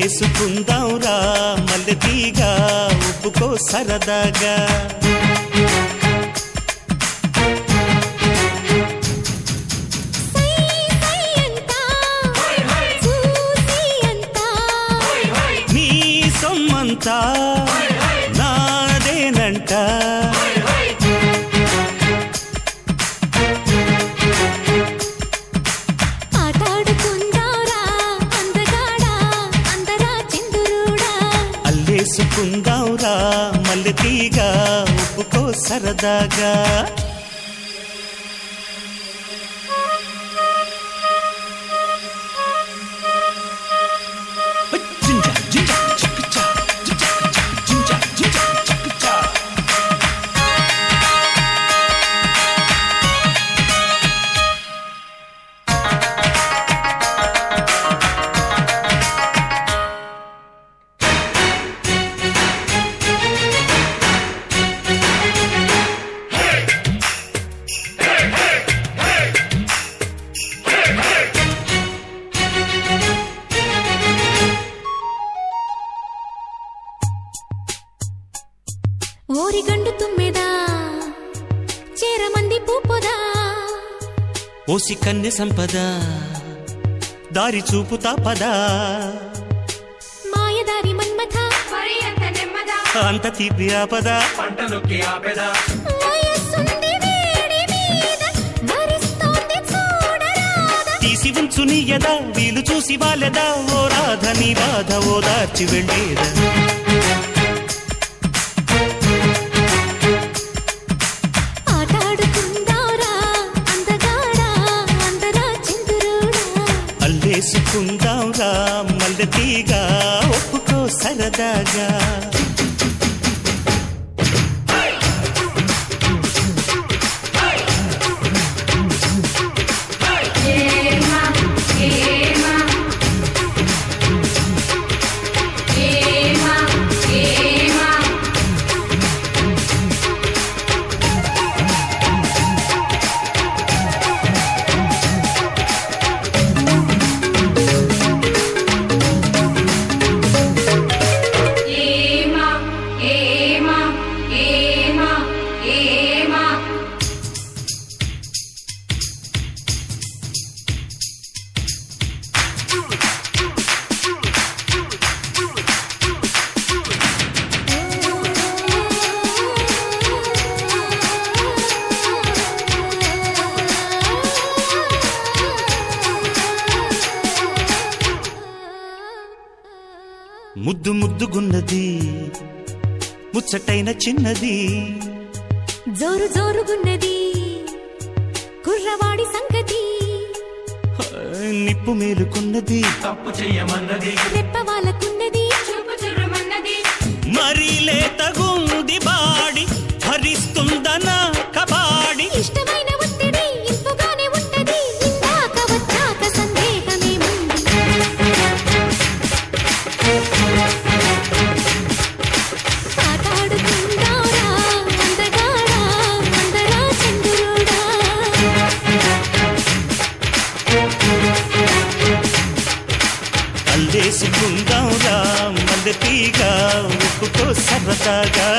అల్లేసుకుందాం రా మల్లెతీగా ఒప్పుకో సరదాగా సై సై అంటా చూసి అంటా నీ సొమ్మంతా నాదేనంట ఆటాడుకుందారా అందగాడా అందరా చిందురుడా అల్లేసుకుందాం రా మల్లెతీగా ఒప్పుకో సరదాగా జింజా, జింజా, చిక్కుచా, జింజా, జింజా, జింజా, చిక్కుచా. ఓరిగండు తుమ్మెదా చేరమంది పూపొదా ఓసి కన్నె సంపద దారి చూపుతా పదా మాయదారి మన్మథ మరి అంత నెమ్మదా అంత తీపి ఆపద పంట నొక్కి ఆపెదా వయస్సుంది వేడి మీద భరిస్తోంది చూడరాదా తీసి ఉంచు నీయదా వీలు చూసి వాలెదా ఓ రాధ నీ బాధ ఓ దార్చి వెళ్ళేదా ఆటాడుకుందారా అందగాడా అందరా చిందురుడా అల్లేసుకుందాం రా మల్లెతీగా ఒప్పుకో సరదాగా ఏమా ఏమా ఏమా ఏమా ఏమా ఏమా ఏమా ఏమా ముద్దు ముద్దుగున్నది ముచ్చటైన చిన్నది జోరు జోరుగున్నది కుర్రవాడి సంగతి నిప్పు మేలుకున్నది తప్పు చెయ్యమన్నది రెప్ప వాళ్ళకున్నది చూపు చురుమన్నది మరీ లేతగుంది బాడి భరిస్తుందన కబాడి ఇష్టమైన ఒత్తిడి ఇంపుగానే ఉంటది ఇందాక వచ్చాక సందేహమేముంది ఆటాడుకుందారా అందగాడా అందరా చంద్రుడా అల్లేసుకుందాం రా మల్లెతీగా ఒప్పుకో సరదాగా